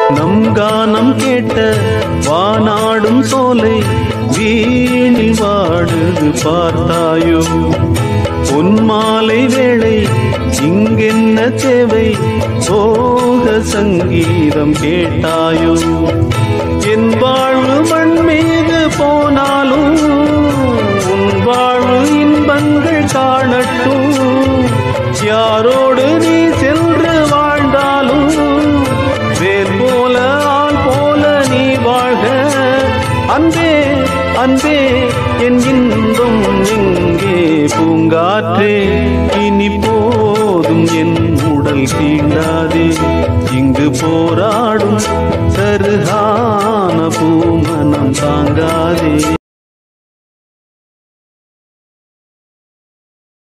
நம் கானம் கேட்ட வானாடும் சோலை வீணில் வாடுது பார்த்தாயோ பொன்மாலை வேளை இங்கென்ன தேவை சோக சங்கீதம் கேட்டாயோ என் வாழ்வு மண் மீது போனாலும் உன் வாழ்வு இன்பங்கள் காணட்டும் யாரோடு நீ சென்று வாழ்ந்தாலும் வேர் போல ஆள் போல நீ வாழ்க அன்பே அன்பே என் இன்பம் எங்கே பூங்காற்றே இனி போதும் என் உடல் தீண்டாதே இங்கு போராடும் சருகான பூமனம் தாங்காதே